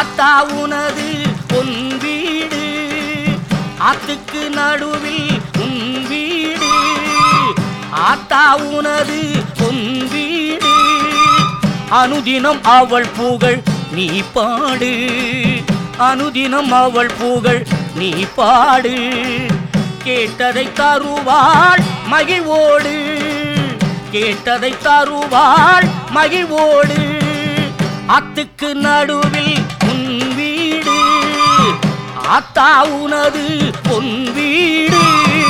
ஆத்தா உனது பொன் வீடு ஆத்துக்கு நடுவில் உன் வீடு ஆத்தா உனது பொன் வீடு அனுதினம் அவள் புகழ் நீ பாடு அனுதினம் அவள் புகழ் நீ பாடு கேட்டதை தருவாள் மகிழ்வோடு கேட்டதை தருவாள் மகிழ்வோடு அத்துக்கு நடுவில் உன் வீடு ஆத்தா உனது பொன் வீடு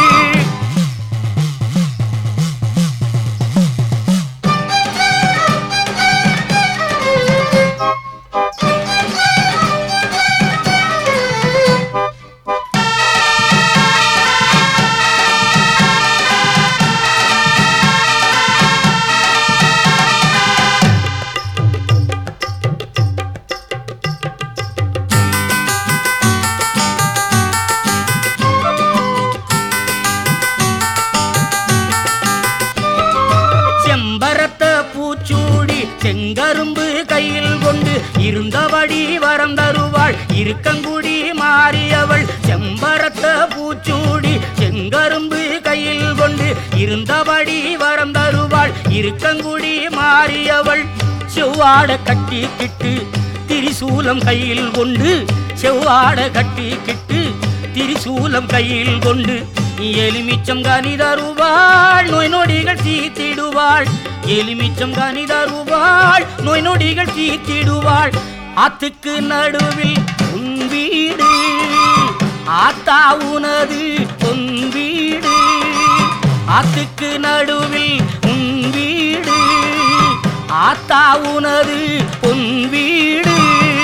செம்பரத்த பூச்சூடி செங்கரும்பு கையில் கொண்டு இருந்தபடி வரம் தருவாள் இருக்கங்குடி மாறியவள் செம்பரத்த பூச்சூடி செங்கரும்பு கையில் கொண்டு இருந்தபடி வரம் தருவாள் இருக்கங்குடி மாறியவள் செவ்வாட கட்டிக்கிட்டு திரிசூலம் கையில் கொண்டு செவ்வாட கட்டிக்கிட்டு திரிசூலம் கையில் கொண்டு எலுமிச்சம் கனி தருவாள் நோய் நொடிகள் தீத்திடுவாள் எலுமிச்சம் கனி தருவாள் நோய் நொடிகள் தீத்திடுவாள் ஆத்துக்கு நடுவில் உன் வீடு ஆத்தா உனது பொன் வீடு ஆத்துக்கு நடுவில் உன் வீடு ஆத்தா உனது பொன் வீடு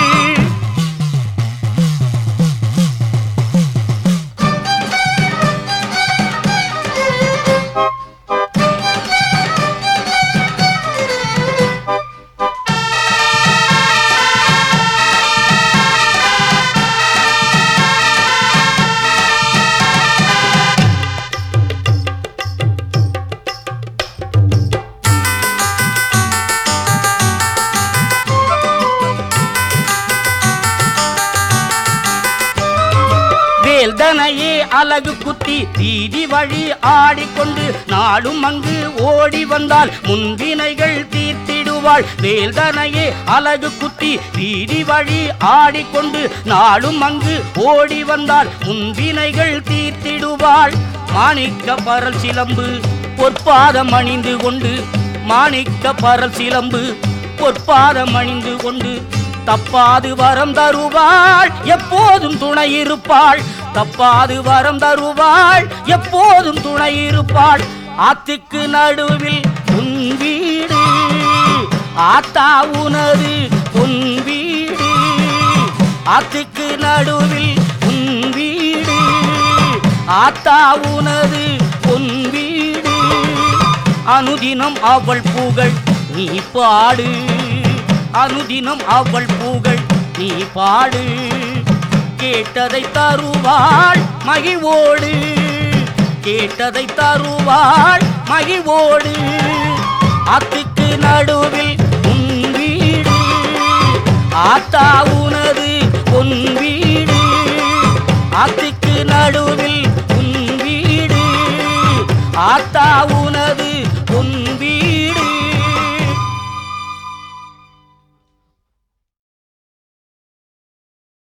வேல்தனையே அழகு குத்தி வீதி வழி ஆடிக்கொண்டு நாடும் அங்கு ஓடி வந்தால் முன்வினைகள் தீர்த்திடுவாள் வேல்தனையே அழகு குத்தி வீதி வழி ஆடிக்கொண்டு நாடும் அங்கு ஓடி வந்தால் முன்வினைகள் தீர்த்திடுவாள் மாணிக்க பரல் சிலம்பு பொற்பாதம் அணிந்து கொண்டு மாணிக்க பரல் சிலம்பு பொற்பாதம் அணிந்து கொண்டு தப்பாது வரம் தருவாள் எப்போதும் துணை இருப்பாள் தப்பாது வரம் தருவாள் எப்போதும் துணை இருப்பாள் ஆத்துக்கு நடுவில் உன் வீடு ஆத்தா உனது உன் வீடு ஆத்துக்கு நடுவில் உன் வீடு ஆத்தா உனது உன் வீடு அனுதினம் அவள் புகழ் நீ பாடு அனுதினம் அவள் புகழ் நீ பாடு கேட்டதை தருவாள் மகிழ்வோடு கேட்டதை தருவாள் மகிழ்வோடு அத்துக்கு நடுவில் உன் வீடு ஆத்தா உனது உன் வீடு ஆத்துக்கு நடுவில் உன் வீடு ஆத்தா உனது